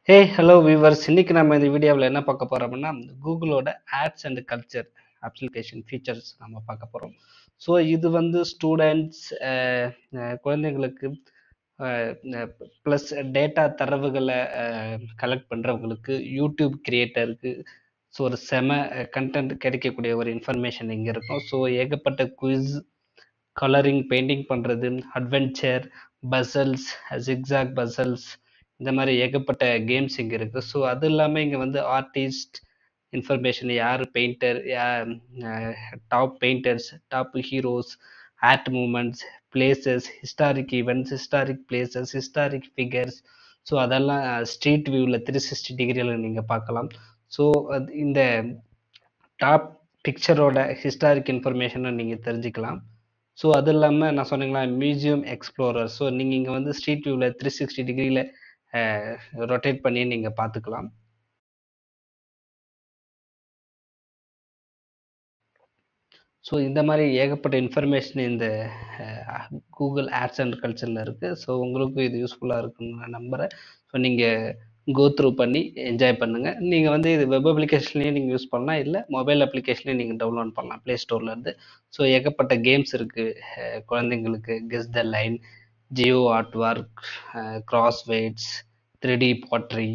hey hello viewers இன்னைக்கு நம்ம இந்த வீடியோவில் என்ன பார்க்க போறோம் அப்படின்னா கூகுளோட arts and culture application features நம்ம பார்க்க போகிறோம் ஸோ இது வந்து ஸ்டூடெண்ட்ஸ் குழந்தைங்களுக்கு ப்ளஸ் டேட்டா தரவுகளை கலெக்ட் பண்ணுறவங்களுக்கு யூடியூப் கிரியேட்டருக்கு ஸோ ஒரு செம கண்டென்ட் கிடைக்கக்கூடிய ஒரு இன்ஃபர்மேஷன் இங்கே இருக்கும் ஸோ ஏகப்பட்ட குவிஸ் கலரிங் பெயிண்டிங் பண்ணுறது அட்வென்ச்சர் பசல்ஸ் ஜிக்ஸாக் பசல்ஸ் இந்த மாதிரி ஏகப்பட்ட கேம்ஸ் இங்கே இருக்குது ஸோ அது இல்லாமல் இங்கே வந்து ஆர்டிஸ்ட் இன்ஃபர்மேஷன் யார் painter top painters top heroes art moments places historic events historic places historic figures so அதெல்லாம் ஸ்ட்ரீட் வியூவில் த்ரீ சிக்ஸ்டி டிகிரியில் நீங்கள் பார்க்கலாம் ஸோ அது இந்த டாப் பிக்சரோட ஹிஸ்டாரிக் இன்ஃபர்மேஷனை நீங்கள் தெரிஞ்சுக்கலாம் ஸோ அது இல்லாமல் நான் சொன்னீங்களா மியூசியம் எக்ஸ்ப்ளோரர் ஸோ நீங்கள் இங்கே வந்து ஸ்ட்ரீட் வியூவில் த்ரீ சிக்ஸ்டி டிகிரியில் ரொட்டேட் பண்ணி நீங்கள் பார்த்துக்கலாம் ஸோ இந்த மாதிரி ஏகப்பட்ட இன்ஃபர்மேஷன் இந்த கூகுள் ஆட்ஸ் அண்ட் கல்ச்சரில் இருக்குது ஸோ உங்களுக்கும் இது யூஸ்ஃபுல்லாக இருக்குன்னு நான் நம்புகிறேன் ஸோ நீங்கள் கோ த்ரூ பண்ணி என்ஜாய் பண்ணுங்கள் நீங்கள் வந்து இது வெப் அப்ளிகேஷன்லேயும் நீங்கள் யூஸ் பண்ணலாம் இல்லை மொபைல் அப்ளிகேஷன்லேயும் நீங்கள் டவுன்லோட் பண்ணலாம் ப்ளே ஸ்டோர்லேருந்து ஸோ ஏகப்பட்ட கேம்ஸ் இருக்குது குழந்தைங்களுக்கு guess the line geo art work crosswords three D pottery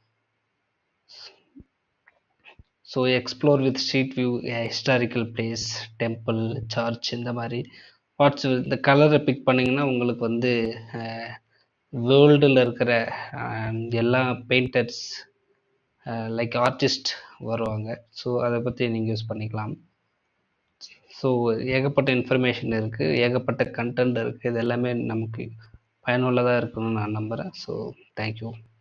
so explore with street view historical place temple church இந்த மாதிரி வாட்ஸ் இந்த கலரை பிக் பண்ணிங்கன்னா உங்களுக்கு வந்து வேர்ல்டில் இருக்கிற எல்லா பெயிண்டர்ஸ் லைக் ஆர்டிஸ்ட் வருவாங்க ஸோ அதை பற்றி நீங்கள் யூஸ் பண்ணிக்கலாம் ஸோ ஏகப்பட்ட இன்ஃபர்மேஷன் இருக்குது ஏகப்பட்ட கண்டென்ட் இருக்குது இது எல்லாமே நமக்கு பயனுள்ளதாக இருக்கணும்னு நான் நம்புகிறேன் ஸோ தேங்க்யூ